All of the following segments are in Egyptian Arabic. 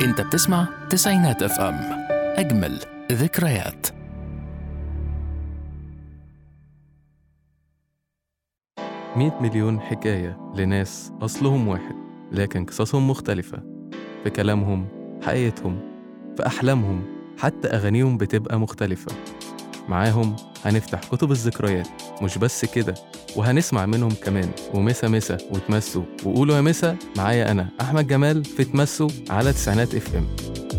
انت بتسمع تسعينات اف ام اجمل ذكريات مئة مليون حكاية لناس أصلهم واحد لكن قصصهم مختلفة في كلامهم حقيقتهم في أحلامهم حتى أغانيهم بتبقى مختلفة معاهم هنفتح كتب الذكريات مش بس كده وهنسمع منهم كمان ومسا مسا وتمسوا وقولوا يا مسا معايا أنا أحمد جمال في تمسوا على تسعينات اف ام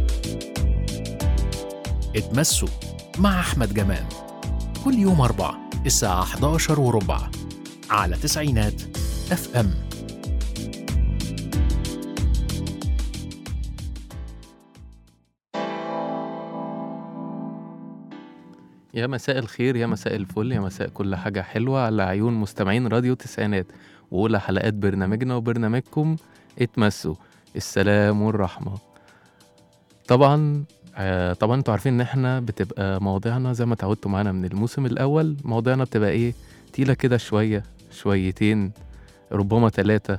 اتمسوا مع احمد جمال كل يوم اربع الساعة 11 وربع على تسعينات اف ام يا مساء الخير يا مساء الفل يا مساء كل حاجة حلوة على عيون مستمعين راديو تسعينات وأولى حلقات برنامجنا وبرنامجكم اتمسوا السلام والرحمة طبعا آه طبعا انتوا عارفين ان احنا بتبقى مواضيعنا زي ما اتعودتوا معانا من الموسم الاول مواضيعنا بتبقى ايه تقيلة كده شوية شويتين ربما ثلاثة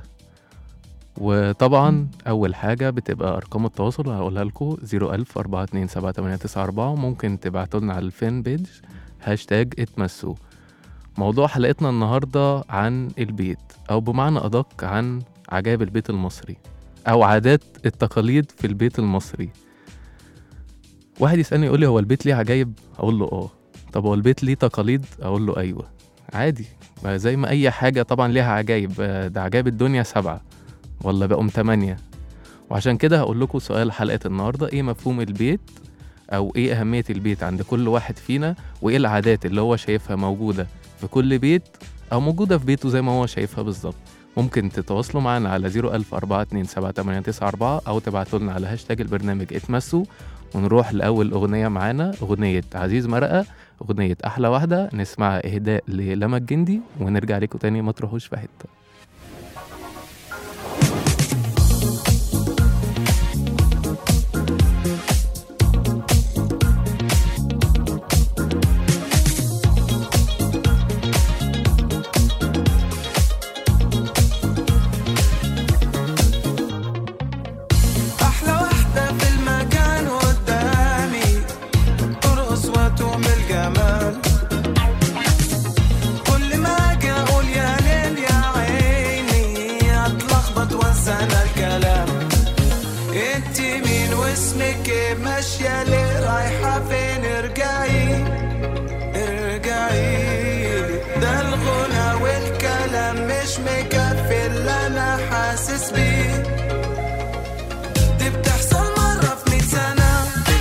وطبعا أول حاجة بتبقى أرقام التواصل هقولها لكم 01000 427 وممكن تبعتوا لنا على الفان بيج هاشتاج اتمسوا موضوع حلقتنا النهاردة عن البيت أو بمعنى أدق عن عجائب البيت المصري أو عادات التقاليد في البيت المصري واحد يسألني يقول لي هو البيت ليه عجايب أقول له آه طب هو البيت ليه تقاليد أقول له أيوه عادي ما زي ما أي حاجة طبعا ليها عجايب آه، ده عجائب الدنيا سبعة ولا بقوا تمانية وعشان كده هقول لكم سؤال حلقة النهاردة ايه مفهوم البيت او ايه اهمية البيت عند كل واحد فينا وايه العادات اللي هو شايفها موجودة في كل بيت او موجودة في بيته زي ما هو شايفها بالظبط ممكن تتواصلوا معنا على 010427894 او تبعتوا لنا على هاشتاج البرنامج اتمسوا ونروح لأول أغنية معانا أغنية عزيز مرقة أغنية أحلى واحدة نسمعها إهداء للما الجندي ونرجع لكم تاني ما تروحوش في حتة أحلى واحدة في المكان قدامي ترقص وتعمل جمال كل ما أجي أقول يا ليل يا عيني أتلخبط وأنسى أنا الكلام أنت مين واسمك إيه ماشية ليه رايحة فين ارجعي ارجعي ده الغنى والكلام مش مكفي اللي أنا حاسس بيه دي بتحصل مرة في مية سنة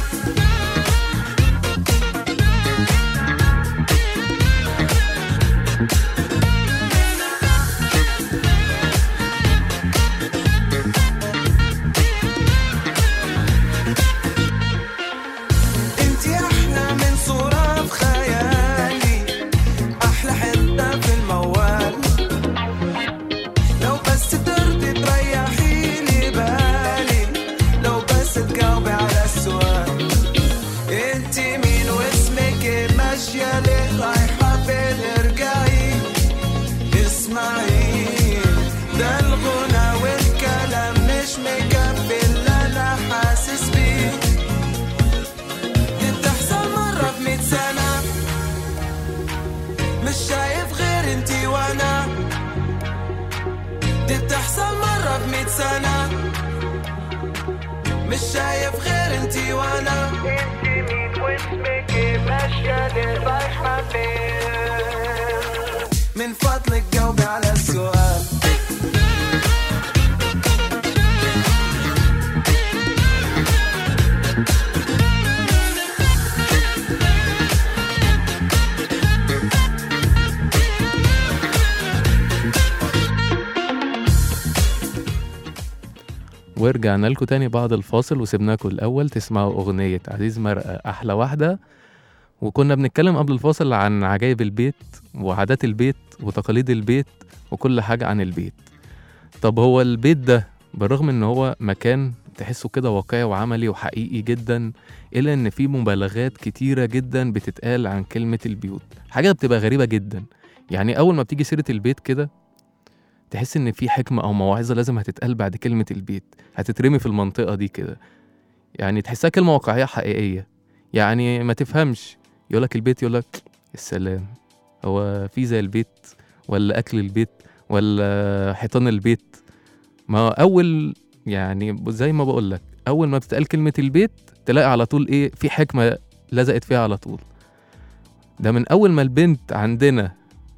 انتي احلى من صورة في خيالي احلى حتة في الموال لو بس ترضي تريحي لي بالي لو بس تجاوبي على السؤال انت مين واسمك ايه ماشية ليه رايحة فين ارجعي اسمعي ده الغنى والكلام مش مكفي اللي انا حاسس بيه دي بتحصل مرة في مية سنة مش شايف غير انتي وانا دي بتحصل مرة في مية سنة مش شايف غير انتي وانا انتي مين واسمك ايه ماشية ليه رايحة فين من فضلك جاوبي على السؤال ورجعنا لكم تاني بعد الفاصل وسيبناكم الأول تسمعوا أغنية عزيز مرقة أحلى واحدة وكنا بنتكلم قبل الفاصل عن عجائب البيت وعادات البيت وتقاليد البيت وكل حاجة عن البيت طب هو البيت ده بالرغم ان هو مكان تحسه كده واقعي وعملي وحقيقي جدا الا ان في مبالغات كتيرة جدا بتتقال عن كلمة البيوت حاجة بتبقى غريبة جدا يعني اول ما بتيجي سيرة البيت كده تحس ان في حكمة او موعظة لازم هتتقال بعد كلمة البيت هتترمي في المنطقة دي كده يعني تحسها كلمه واقعيه حقيقيه يعني ما تفهمش يقول لك البيت يقول لك السلام هو في زي البيت ولا اكل البيت ولا حيطان البيت ما اول يعني زي ما بقول لك اول ما بتتقال كلمه البيت تلاقي على طول ايه في حكمه لزقت فيها على طول ده من اول ما البنت عندنا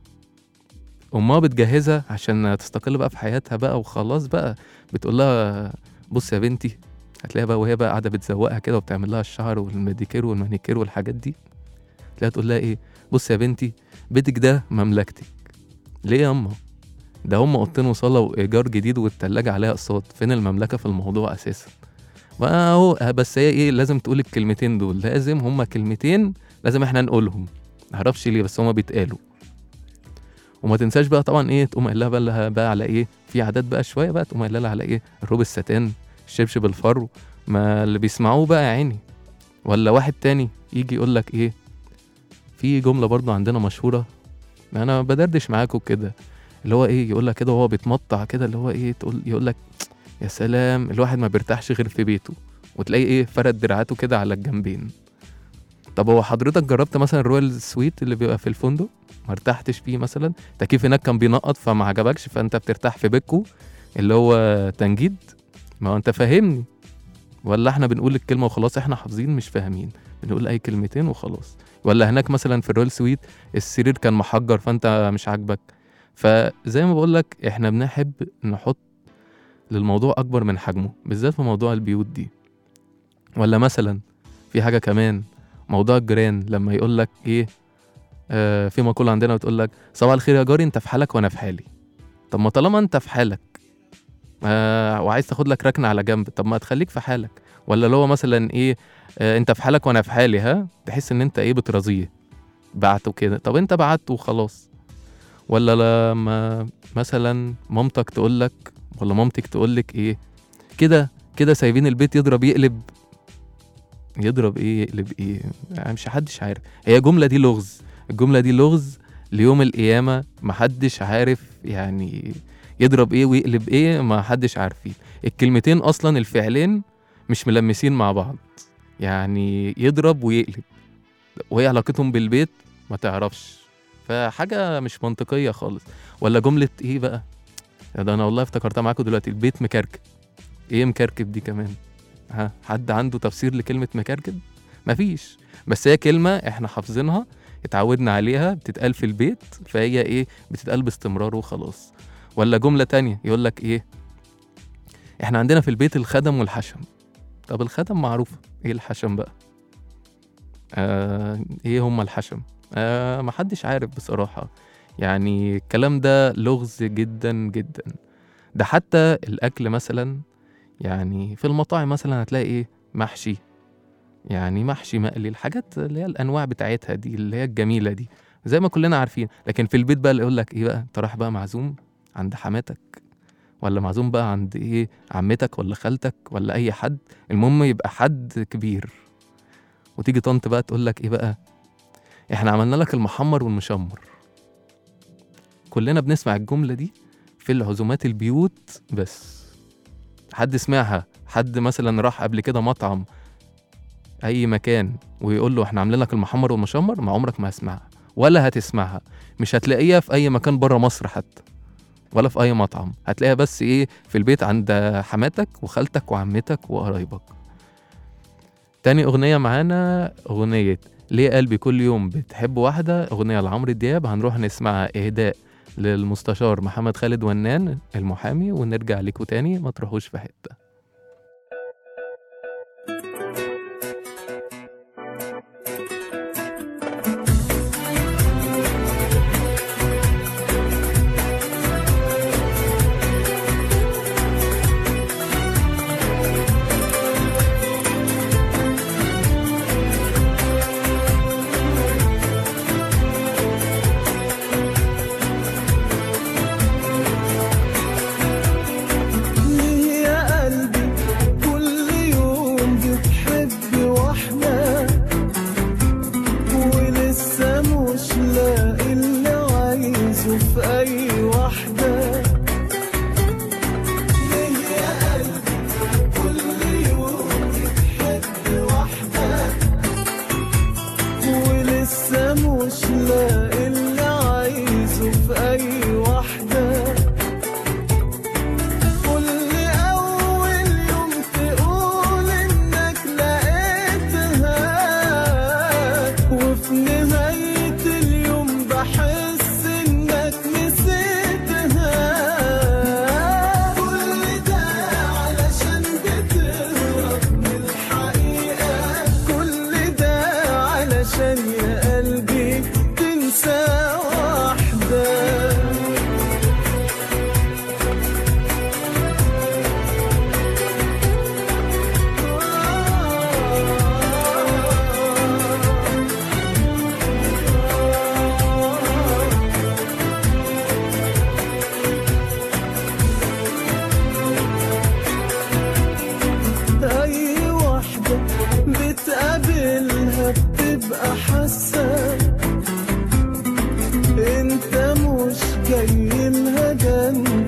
امها بتجهزها عشان تستقل بقى في حياتها بقى وخلاص بقى بتقول لها بص يا بنتي هتلاقيها بقى وهي بقى قاعده بتزوقها كده وبتعمل لها الشعر والميديكير والمانيكير والحاجات دي تلاقيها تقول لها ايه بص يا بنتي بيتك ده مملكتك ليه يا اما ده هم اوضتين وصاله وايجار جديد والتلاجة عليها اقساط فين المملكه في الموضوع اساسا ما هو بس هي ايه لازم تقول الكلمتين دول لازم هما كلمتين لازم احنا نقولهم معرفش ليه بس هما بيتقالوا وما تنساش بقى طبعا ايه تقوم قايل لها بقى, لها بقى على ايه في عادات بقى شويه بقى تقوم قايل لها على ايه الروب الستان الشبشب الفرو ما اللي بيسمعوه بقى يا عيني ولا واحد تاني يجي يقول لك ايه في جمله برضو عندنا مشهوره ما انا بدردش معاكم كده اللي هو ايه يقول لك كده وهو بيتمطع كده اللي هو ايه تقول يقول لك يا سلام الواحد ما بيرتاحش غير في بيته وتلاقي ايه فرد دراعاته كده على الجنبين طب هو حضرتك جربت مثلا الرويال سويت اللي بيبقى في الفندق ما ارتحتش فيه مثلا تكييف هناك كان بينقط فما عجبكش فانت بترتاح في بيتكو اللي هو تنجيد ما هو انت فاهمني ولا احنا بنقول الكلمه وخلاص احنا حافظين مش فاهمين بنقول اي كلمتين وخلاص ولا هناك مثلا في الرويال سويت السرير كان محجر فانت مش عاجبك فزي ما بقول لك احنا بنحب نحط للموضوع اكبر من حجمه بالذات في موضوع البيوت دي ولا مثلا في حاجه كمان موضوع الجيران لما يقول لك ايه آه في مقوله عندنا بتقول لك صباح الخير يا جاري انت في حالك وانا في حالي طب ما طالما انت في حالك آه وعايز تاخد لك ركنه على جنب طب ما تخليك في حالك ولا اللي هو مثلا ايه آه انت في حالك وانا في حالي ها تحس ان انت ايه بترازيه بعته كده طب انت بعته وخلاص ولا لما مثلا مامتك تقول لك ولا مامتك تقول لك ايه كده كده سايبين البيت يضرب يقلب يضرب ايه يقلب ايه يعني مش حدش عارف هي جملة دي لغز الجملة دي لغز ليوم القيامة محدش عارف يعني يضرب ايه ويقلب ايه ما حدش عارفين الكلمتين اصلا الفعلين مش ملمسين مع بعض يعني يضرب ويقلب وهي علاقتهم بالبيت ما تعرفش فحاجة مش منطقية خالص ولا جملة ايه بقى ده انا والله افتكرتها معاكم دلوقتي البيت مكركب ايه مكركب دي كمان ها حد عنده تفسير لكلمة مكركب مفيش بس هي كلمة احنا حافظينها اتعودنا عليها بتتقال في البيت فهي ايه بتتقال باستمرار وخلاص ولا جملة تانية يقول لك ايه احنا عندنا في البيت الخدم والحشم طب الخدم معروفة ايه الحشم بقى آه ايه هما الحشم آه محدش عارف بصراحة يعني الكلام ده لغز جدا جدا ده حتى الأكل مثلا يعني في المطاعم مثلا هتلاقي ايه محشي يعني محشي مقلي الحاجات اللي هي الانواع بتاعتها دي اللي هي الجميله دي زي ما كلنا عارفين لكن في البيت بقى اللي يقول لك ايه بقى انت رايح بقى معزوم عند حماتك ولا معزوم بقى عند ايه عمتك ولا خالتك ولا اي حد المهم يبقى حد كبير وتيجي طنط بقى تقول لك ايه بقى احنا عملنا لك المحمر والمشمر كلنا بنسمع الجمله دي في العزومات البيوت بس حد سمعها حد مثلا راح قبل كده مطعم اي مكان ويقول له احنا عاملين لك المحمر والمشمر ما عمرك ما هتسمعها ولا هتسمعها مش هتلاقيها في اي مكان بره مصر حتى ولا في اي مطعم هتلاقيها بس ايه في البيت عند حماتك وخالتك وعمتك وقرايبك تاني اغنيه معانا اغنيه ليه قلبي كل يوم بتحب واحده اغنيه لعمرو دياب هنروح نسمعها اهداء للمستشار محمد خالد ونان المحامي ونرجع لكم تاني ما تروحوش في حته ليه يا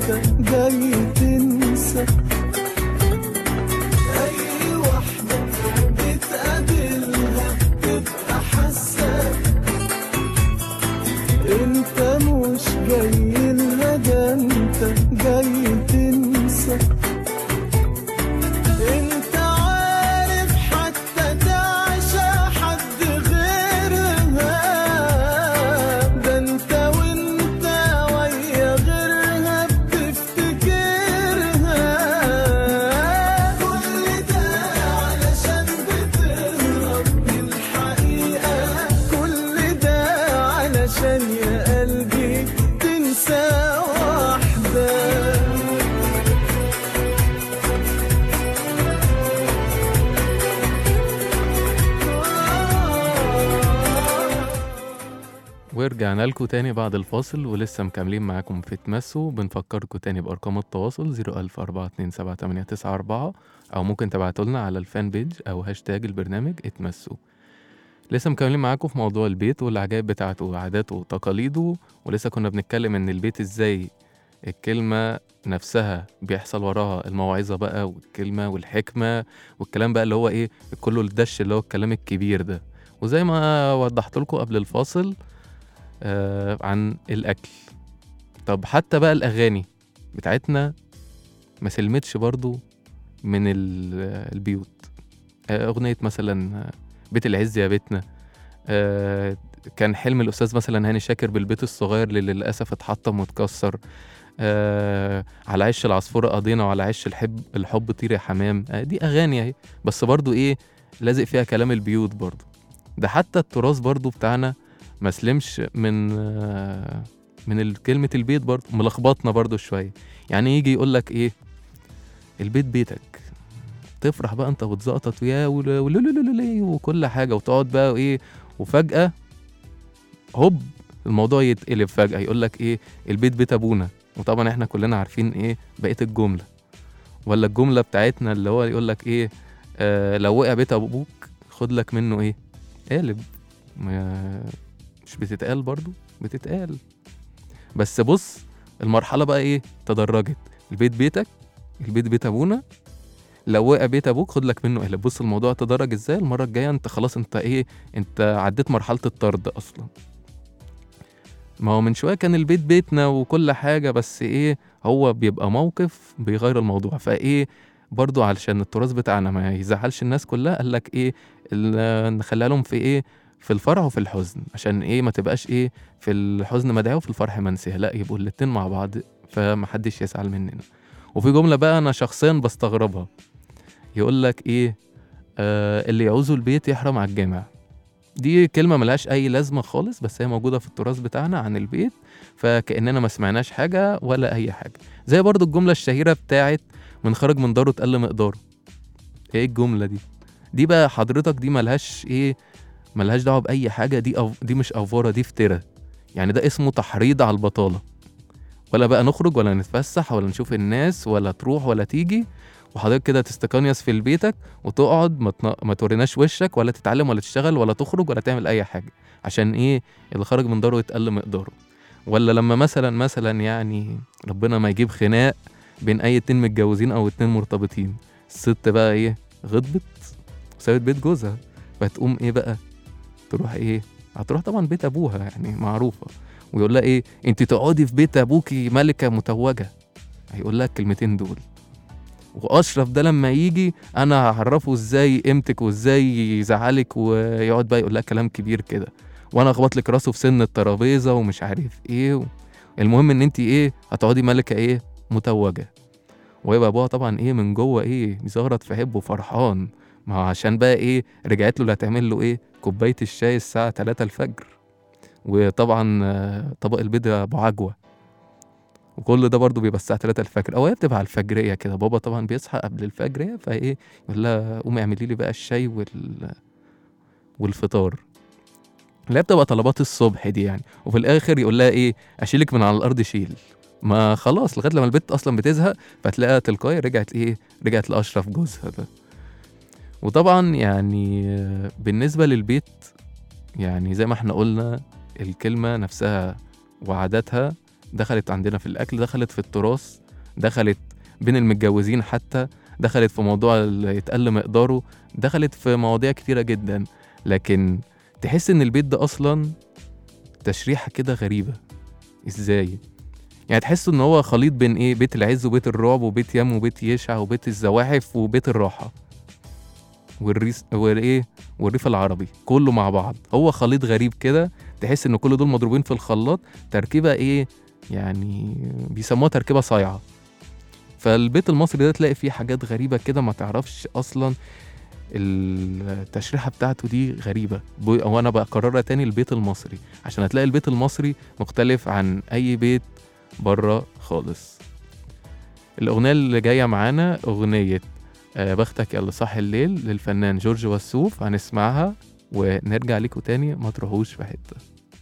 جاي تنسى أي واحدة بتقابلها تبقى حاسة انت مش جاي لها ده انت جاي تنسى انت عارف حتى تعشى حد غيرها ده انت وانت ويا غيرها بتفتكرها كل ده علشان بتهرب من الحقيقة كل ده علشان يا قلبي تنسى واحدة ورجعنا لكم تاني بعد الفاصل ولسه مكملين معاكم في تمسوا بنفكركم تاني بأرقام التواصل 004278994 أو ممكن تبعتوا لنا على الفان بيج أو هاشتاج البرنامج اتمسوا لسه مكملين معاكم في موضوع البيت والعجائب بتاعته وعاداته وتقاليده ولسه كنا بنتكلم إن البيت إزاي الكلمة نفسها بيحصل وراها الموعظة بقى والكلمة والحكمة والكلام بقى اللي هو إيه كله الدش اللي هو الكلام الكبير ده وزي ما وضحت لكم قبل الفاصل آه عن الأكل طب حتى بقى الأغاني بتاعتنا ما سلمتش برضو من ال- البيوت آه أغنية مثلا آه، بيت العز يا بيتنا آه كان حلم الأستاذ مثلا هاني شاكر بالبيت الصغير اللي للأسف اتحطم واتكسر آه على عش العصفورة قضينا وعلى عش الحب الحب طير يا حمام آه دي أغاني أهي بس برضو إيه لازق فيها كلام البيوت برضو ده حتى التراث برضو بتاعنا ما سلمش من آه، من ال- كلمة البيت برضو ملخبطنا برضو شوية يعني يجي يقول لك ايه البيت بيتك تفرح بقى انت وتزقطط ويا ول- ولولولولي وكل حاجة وتقعد بقى ايه وفجأة هوب الموضوع يتقلب فجأة يقول لك ايه البيت بيت ابونا وطبعا احنا كلنا عارفين ايه بقية الجملة ولا الجملة بتاعتنا اللي هو يقول لك ايه آه لو وقع بيت ابوك خد لك منه ايه قالب ما مش بتتقال برضو بتتقال بس بص المرحلة بقى ايه تدرجت البيت بيتك البيت بيت ابونا لو وقع بيت ابوك خد لك منه قلب بص الموضوع تدرج ازاي المرة الجاية انت خلاص انت ايه انت عديت مرحلة الطرد اصلا ما هو من شوية كان البيت بيتنا وكل حاجة بس ايه هو بيبقى موقف بيغير الموضوع فايه برضو علشان التراث بتاعنا ما يزعلش الناس كلها قال لك ايه ال- نخليها لهم في ايه في الفرح وفي الحزن عشان ايه ما تبقاش ايه في الحزن مدعية وفي الفرح منسية لا يبقوا الاتنين مع بعض فمحدش يزعل مننا وفي جملة بقى انا شخصيا بستغربها يقول لك ايه آه اللي يعوزه البيت يحرم على الجامع دي كلمة ملهاش أي لازمة خالص بس هي موجودة في التراث بتاعنا عن البيت فكأننا ما سمعناش حاجة ولا أي حاجة زي برضو الجملة الشهيرة بتاعت من خرج من داره اتقل مقداره ايه الجملة دي دي بقى حضرتك دي ملهاش ايه ملهاش دعوة بأي حاجة دي أو دي مش أفورة دي افتراء يعني ده اسمه تحريض على البطالة ولا بقى نخرج ولا نتفسح ولا نشوف الناس ولا تروح ولا تيجي وحضرتك كده تستقنيس في بيتك وتقعد ما, تن... ما توريناش وشك ولا تتعلم ولا تشتغل ولا تخرج ولا تعمل أي حاجة عشان ايه اللي خرج من داره يتقل مقداره ولا لما مثلا مثلا يعني ربنا ما يجيب خناق بين أي اتنين متجوزين أو اتنين مرتبطين الست بقى ايه غضبت وسابت بيت جوزها فتقوم ايه بقى تروح ايه هتروح طبعا بيت ابوها يعني معروفه ويقول لها ايه انت تقعدي في بيت ابوكي ملكه متوجه هيقول لها الكلمتين دول واشرف ده لما يجي انا هعرفه ازاي قيمتك وازاي يزعلك ويقعد بقى يقول لها كلام كبير كده وانا اخبط لك راسه في سن الترابيزه ومش عارف ايه و... المهم ان انت ايه هتقعدي ملكه ايه متوجه ويبقى ابوها طبعا ايه من جوه ايه مزغرط في حبه فرحان ما هو عشان بقى ايه رجعت له اللي هتعمل له ايه كوبايه الشاي الساعه 3 الفجر وطبعا آه، طبق البيض ابو عجوه وكل ده برضه بيبقى الساعه 3 الفجر او هي بتبقى على الفجريه كده بابا طبعا بيصحى قبل الفجريه فايه يقول لها قومي اعملي لي بقى الشاي وال والفطار اللي هي بتبقى طلبات الصبح دي يعني وفي الاخر يقول لها ايه اشيلك من على الارض شيل ما خلاص لغايه لما البت اصلا بتزهق فتلاقيها تلقائي رجعت ايه رجعت لاشرف جوزها ده وطبعا يعني آه، بالنسبه للبيت يعني زي ما احنا قلنا الكلمه نفسها وعاداتها دخلت عندنا في الاكل دخلت في التراث دخلت بين المتجوزين حتى دخلت في موضوع اللي يتقل مقداره دخلت في مواضيع كتيرة جدا لكن تحس ان البيت ده اصلا تشريحة كده غريبة ازاي يعني تحس ان هو خليط بين ايه بيت العز وبيت الرعب وبيت يم وبيت يشع وبيت الزواحف وبيت الراحة والريس والايه والريف العربي كله مع بعض هو خليط غريب كده تحس ان كل دول مضروبين في الخلاط تركيبة ايه يعني بيسموها تركيبة صايعة فالبيت المصري ده تلاقي فيه حاجات غريبة كده ما تعرفش أصلا التشريحة بتاعته دي غريبة بو- وأنا بكررها تاني البيت المصري عشان هتلاقي البيت المصري مختلف عن أي بيت بره خالص الأغنية اللي جاية معانا أغنية آه، بختك يا اللي صاحي الليل للفنان جورج وسوف هنسمعها ونرجع ليكوا تاني ما تروحوش في حتة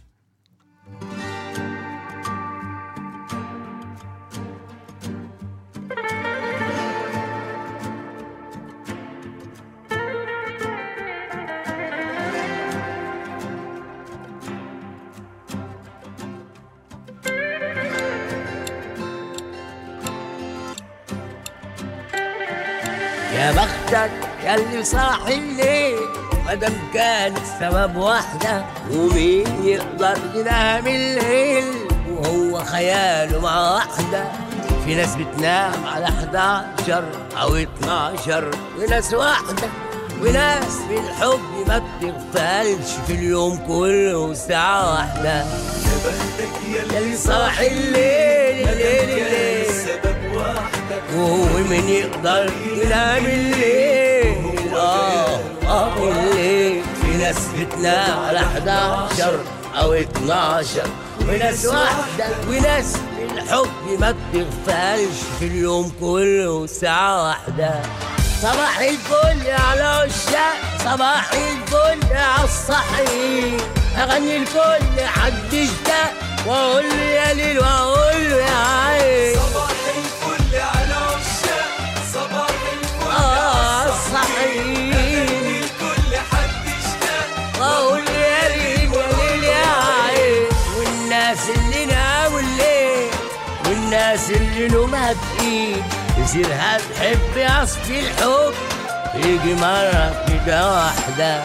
يا بختك يا اللي صاحي الليل مادام كان السبب واحدة ومين يقدر ينام الليل وهو خياله مع واحدة في ناس بتنام على 11 أو 12 وناس واحدة وناس بالحب ما بتغفلش في اليوم كله ساعة واحدة يا اللي صاحي الليل الليل الليل وهو من يقدر ينام الليل اه اه الليل في ناس بتنام على 11 او 12 وناس واحدة وناس الحب ما بتغفلش في اليوم كله ساعة واحدة صباح الفل على عشاق صباح الفل على الصحيح اغني الكل حد اشتاق واقول له يا ليل واقول له يا عين صباح الفل على عشاق صباح الفل اه صحيح الكل حد اشتاق واقول له يا ليل يا ليل يا عين والناس اللي ناموا الليل والناس اللي نومها تقيل يصيرها تحب اصل الحب يجي مرة كده واحدة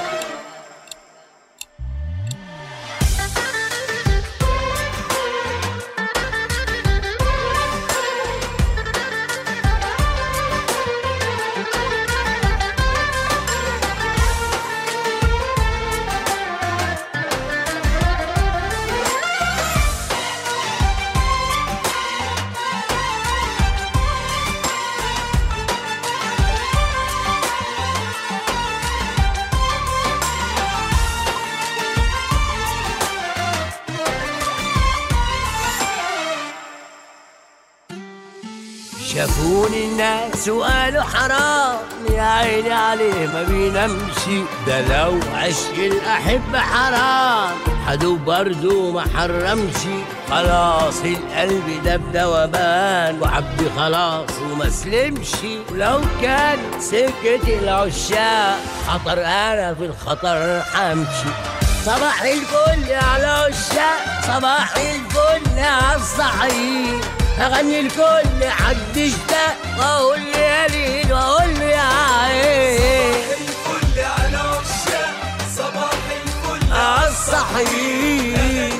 شافوني الناس وقالوا حرام يا عيني عليه ما بينامش ده لو عشق الأحبة حرام حدو برضو ما حرمش خلاص القلب ده بدوبان وعبدي خلاص وما سلمش ولو كان سكة العشاق خطر أنا في الخطر حمشي صباح الفل على عشاق صباح الفل على الصحيح اغني الكل حد اشتاق واقول له يا ليل واقول له يا عين الفل على عشاق صباح الفل على الصحيح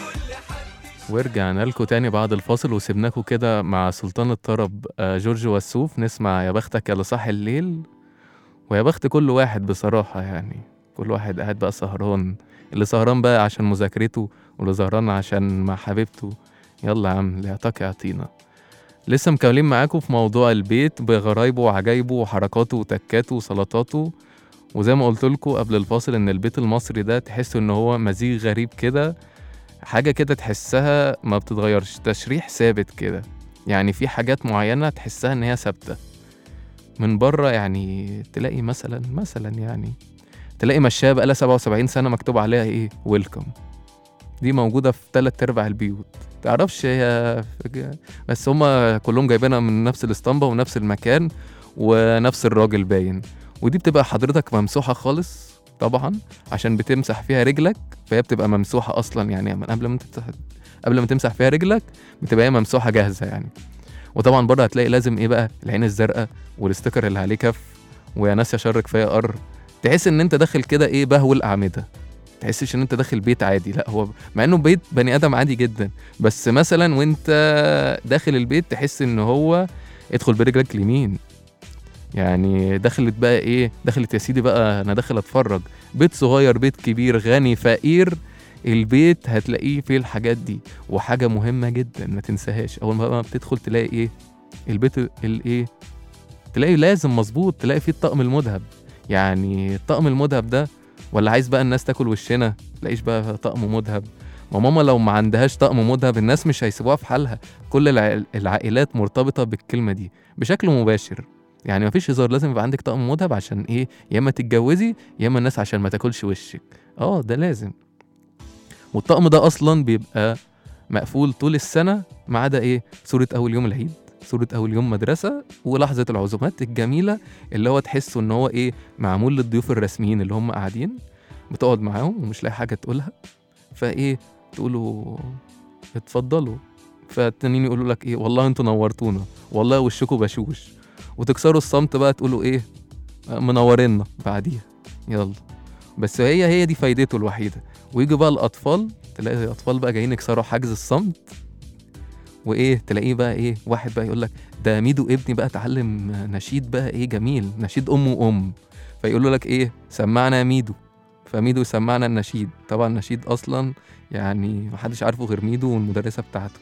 ورجعنا لكم تاني بعد الفاصل وسيبناكم كده مع سلطان الطرب آه، جورج وسوف نسمع يا بختك يا اللي صاحي الليل ويا بخت كل واحد بصراحة يعني كل واحد قاعد بقى سهران اللي سهران بقى عشان مذاكرته واللي سهران عشان مع حبيبته يلا يا عم اللي يعطاك يعطينا لسه مكملين معاكم في موضوع البيت بغرايبه وعجايبه وحركاته وتكاته وسلطاته وزي ما قلت لكم قبل الفاصل ان البيت المصري ده تحس ان هو مزيج غريب كده حاجة كده تحسها ما بتتغيرش تشريح ثابت كده يعني في حاجات معينة تحسها إن هي ثابتة من بره يعني تلاقي مثلا مثلا يعني تلاقي مشاية بقالها 77 سنة مكتوب عليها إيه ويلكم دي موجودة في تلات أرباع البيوت تعرفش هي بس هما كلهم جايبينها من نفس الاسطمبة ونفس المكان ونفس الراجل باين ودي بتبقى حضرتك ممسوحة خالص طبعا عشان بتمسح فيها رجلك فهي بتبقى ممسوحة أصلا يعني من قبل ما انت تح- قبل ما تمسح فيها رجلك بتبقى هي ممسوحه جاهزه يعني وطبعا بره هتلاقي لازم ايه بقى العين الزرقاء والاستيكر اللي عليه كف ويا ناس يا شرك فيا قر تحس ان انت داخل كده ايه بهو الاعمده تحسش ان انت داخل بيت عادي لا هو مع انه بيت بني ادم عادي جدا بس مثلا وانت داخل البيت تحس ان هو ادخل برجلك اليمين يعني دخلت بقى ايه دخلت يا سيدي بقى انا داخل اتفرج بيت صغير بيت كبير غني فقير البيت هتلاقيه فيه الحاجات دي وحاجه مهمه جدا ما تنساهاش اول ما بتدخل تلاقي ايه البيت الايه تلاقي لازم مظبوط تلاقي فيه الطقم المذهب يعني الطقم المذهب ده ولا عايز بقى الناس تاكل وشنا تلاقيش بقى طقم مذهب ما ماما لو ما عندهاش طقم مذهب الناس مش هيسيبوها في حالها كل الع- العائلات مرتبطه بالكلمه دي بشكل مباشر يعني مفيش هزار لازم يبقى عندك طقم مذهب عشان ايه يا اما تتجوزي يا اما الناس عشان ما تاكلش وشك اه ده لازم والطقم ده اصلا بيبقى مقفول طول السنه ما عدا ايه صوره اول يوم العيد صوره اول يوم مدرسه ولحظه العزومات الجميله اللي هو تحسه ان هو ايه معمول للضيوف الرسميين اللي هم قاعدين بتقعد معاهم ومش لاقي حاجه تقولها فايه تقولوا اتفضلوا فالتانيين يقولوا لك ايه والله انتوا نورتونا والله وشكوا بشوش وتكسروا الصمت بقى تقولوا ايه آه، منورينا بعديها يلا بس هي هي دي فايدته الوحيده ويجي بقى الاطفال تلاقي الاطفال بقى جايين يكسروا حاجز الصمت وايه تلاقيه بقى ايه واحد بقى يقول لك ده ميدو ابني بقى اتعلم نشيد بقى ايه جميل نشيد ام وام فيقولوا لك ايه سمعنا يا ميدو فميدو يسمعنا النشيد طبعا النشيد اصلا يعني محدش عارفه غير ميدو والمدرسه بتاعته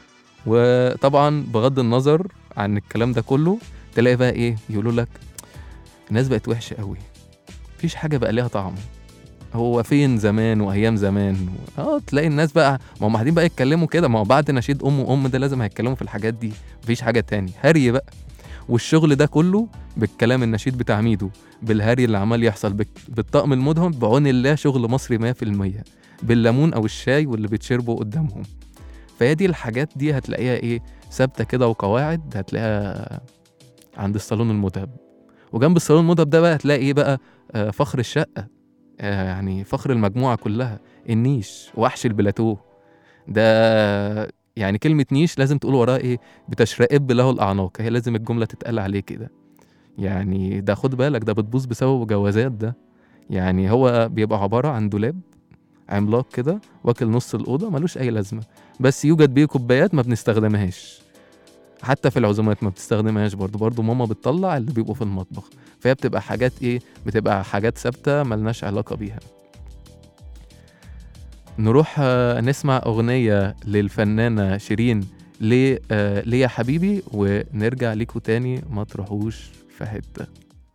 وطبعا بغض النظر عن الكلام ده كله تلاقي بقى ايه يقولوا لك الناس بقت وحشه قوي مفيش حاجه بقى ليها طعم هو فين زمان وايام زمان اه تلاقي الناس بقى ما هم قاعدين بقى يتكلموا كده ما هو بعد نشيد ام وام ده لازم هيتكلموا في الحاجات دي مفيش حاجه تاني هري بقى والشغل ده كله بالكلام النشيد بتاع ميدو بالهري اللي عمال يحصل بك- بالطقم المدهم بعون الله شغل مصري 100% بالليمون او الشاي واللي بيتشربوا قدامهم فهي دي الحاجات دي هتلاقيها ايه ثابته كده وقواعد هتلاقيها عند الصالون المذهب وجنب الصالون المذهب ده بقى هتلاقي ايه بقى آه فخر الشقه آه يعني فخر المجموعه كلها النيش وحش البلاتو ده يعني كلمة نيش لازم تقول وراها ايه بتشرقب له الأعناق هي لازم الجملة تتقال عليه كده يعني ده خد بالك ده بتبوظ بسبب جوازات ده يعني هو بيبقى عبارة عن دولاب عملاق كده واكل نص الأوضة ملوش أي لازمة بس يوجد بيه كوبايات ما بنستخدمهاش حتى في العزومات ما بتستخدمهاش برضو برضو ماما بتطلع اللي بيبقوا في المطبخ فهي بتبقى حاجات ايه بتبقى حاجات ثابتة ملناش علاقة بيها نروح آه، نسمع أغنية للفنانة شيرين ليه آه، ليه يا حبيبي ونرجع ليكوا تاني ما تروحوش في حتة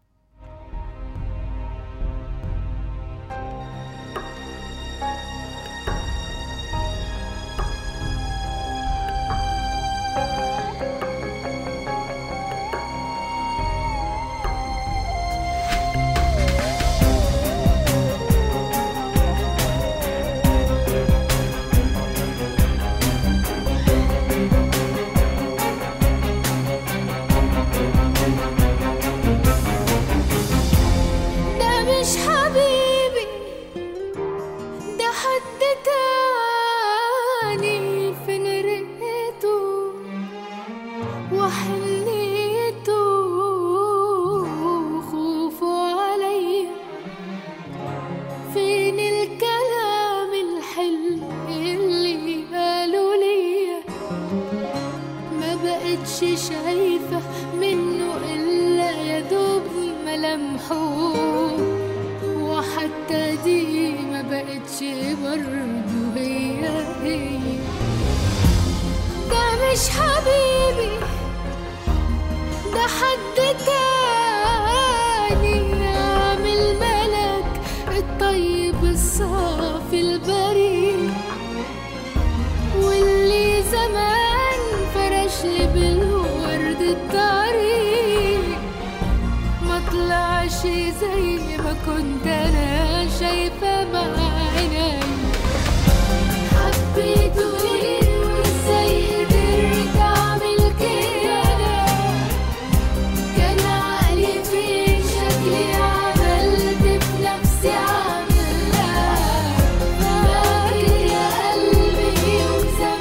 ده مش حبيبي ده حد تاني فين رقته وحنيته خوفه عليا فين الكلام الحلو اللي قالوا ليا ما بقتش شايفة منه إلا يا دوب ملامحه وحتى دي ما بقتش برضه هي هي ده مش حبيبي ده حد تاني عامل ملك الطيب الصافي البريء واللي زمان فرش لي بالورد الطريق ما طلعش زي ما كنت انا شايفه بعيني حبيته ليه وازاي قدرت اعمل كده كان عقلي في شكلي عملت بنفسي عاملة فاكر يا قلبي يوم زمان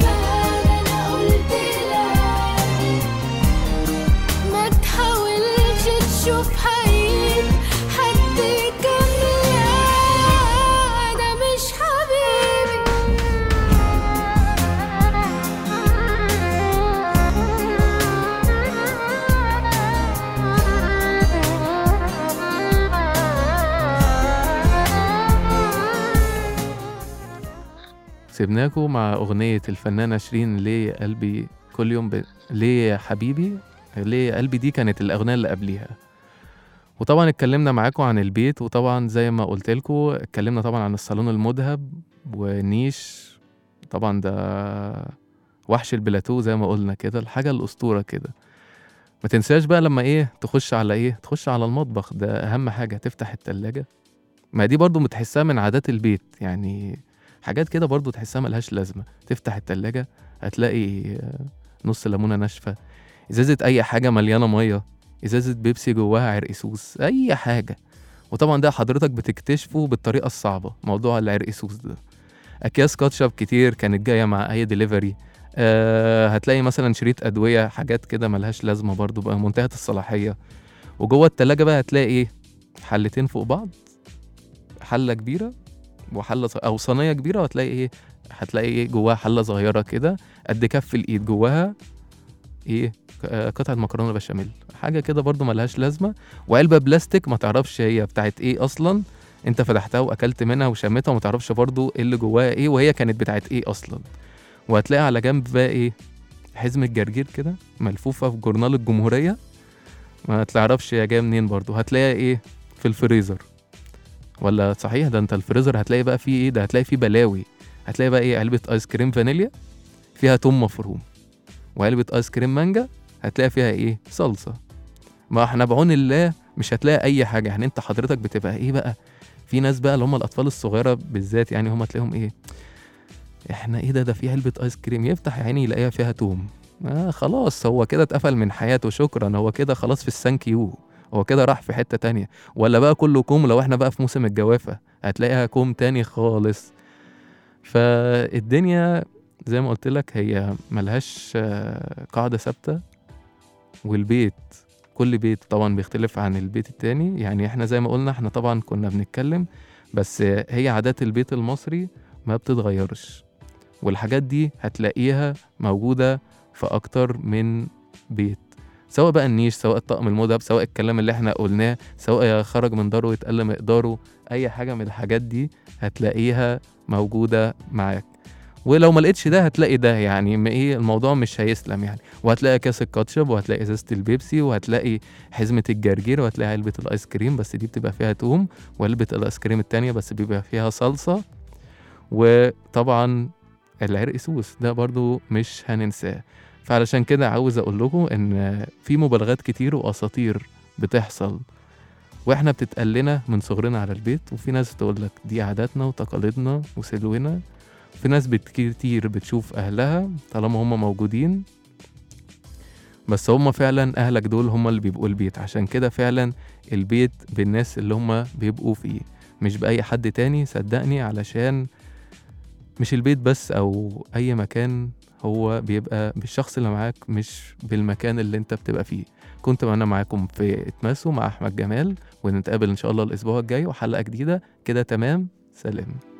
سيبناكم مع أغنية الفنانة شيرين ليه يا قلبي كل يوم ب... ليه يا حبيبي ليه يا قلبي دي كانت الأغنية اللي قبليها وطبعا اتكلمنا معاكم عن البيت وطبعا زي ما قلت لكم اتكلمنا طبعا عن الصالون المذهب ونيش طبعا ده وحش البلاتو زي ما قلنا كده الحاجة الأسطورة كده ما تنساش بقى لما ايه تخش على ايه تخش على المطبخ ده أهم حاجة تفتح التلاجة ما دي برضو بتحسها من عادات البيت يعني حاجات كده برضو تحسها ملهاش لازمة تفتح التلاجة هتلاقي آه، نص ليمونة ناشفة إزازة أي حاجة مليانة مية إزازة بيبسي جواها عرقسوس أي حاجة وطبعا ده حضرتك بتكتشفه بالطريقة الصعبة موضوع العرقسوس ده أكياس كاتشب كتير كانت جاية مع أي ديليفري أه هتلاقي مثلا شريط أدوية حاجات كده ملهاش لازمة برضو بقى منتهية الصلاحية وجوه التلاجة بقى هتلاقي إيه حلتين فوق بعض حلة كبيرة وحلة ص- أو صينية كبيرة وهتلاقي إيه هتلاقي إيه جواها حلة صغيرة كده قد كف الإيد جواها إيه ك- آه، قطعة مكرونة بشاميل حاجة كده برضو ملهاش لازمة وعلبة بلاستيك ما تعرفش هي بتاعت إيه أصلا أنت فتحتها وأكلت منها وشميتها وما تعرفش برضو إيه اللي جواها إيه وهي كانت بتاعت إيه أصلا وهتلاقي على جنب بقى إيه حزمة جرجير كده ملفوفة في جورنال الجمهورية ما تعرفش هي جاية منين برضو هتلاقيها إيه في الفريزر ولا صحيح ده انت الفريزر هتلاقي بقى فيه ايه ده هتلاقي فيه بلاوي هتلاقي بقى ايه علبة ايس كريم فانيليا فيها توم مفروم وعلبة ايس كريم مانجا هتلاقي فيها ايه صلصة ما احنا بعون الله مش هتلاقي اي حاجة يعني انت حضرتك بتبقى ايه بقى في ناس بقى اللي هم الاطفال الصغيرة بالذات يعني هم تلاقيهم ايه احنا ايه ده ده في علبة ايس كريم يفتح عيني يلاقيها فيها توم آه خلاص هو كده اتقفل من حياته شكرا هو كده خلاص في السانك يو هو كده راح في حتة تانية ولا بقى كله كوم لو احنا بقى في موسم الجوافة هتلاقيها كوم تاني خالص فالدنيا زي ما قلت لك هي ملهاش آه، قاعدة ثابتة والبيت كل بيت طبعا بيختلف عن البيت التاني يعني احنا زي ما قلنا احنا طبعا كنا بنتكلم بس هي عادات البيت المصري ما بتتغيرش والحاجات دي هتلاقيها موجودة في أكتر من بيت سواء بقى النيش سواء الطقم المذهب سواء الكلام اللي احنا قلناه سواء خرج من داره ويتقل مقداره اي حاجه من الحاجات دي هتلاقيها موجوده معاك ولو ما لقيتش ده هتلاقي ده يعني م- ايه الموضوع مش هيسلم يعني وهتلاقي كاس الكاتشب وهتلاقي ازازه البيبسي وهتلاقي حزمه الجرجير وهتلاقي علبه الايس كريم بس دي بتبقى فيها توم وعلبه الايس كريم التانية بس بيبقى فيها صلصه وطبعا العرق سوس ده برضو مش هننساه فعلشان كده عاوز اقول لكم ان في مبالغات كتير واساطير بتحصل واحنا بتتقال لنا من صغرنا على البيت وفي ناس تقول لك دي عاداتنا وتقاليدنا وسلونا في ناس بت- كتير بتشوف اهلها طالما هم موجودين بس هم فعلا اهلك دول هم اللي بيبقوا البيت عشان كده فعلا البيت بالناس اللي هم بيبقوا فيه مش بأي حد تاني صدقني علشان مش البيت بس او اي مكان هو بيبقى بالشخص اللي معاك مش بالمكان اللي انت بتبقى فيه كنت انا معاكم في اتماسو مع احمد جمال ونتقابل ان شاء الله الاسبوع الجاي وحلقه جديده كده تمام سلام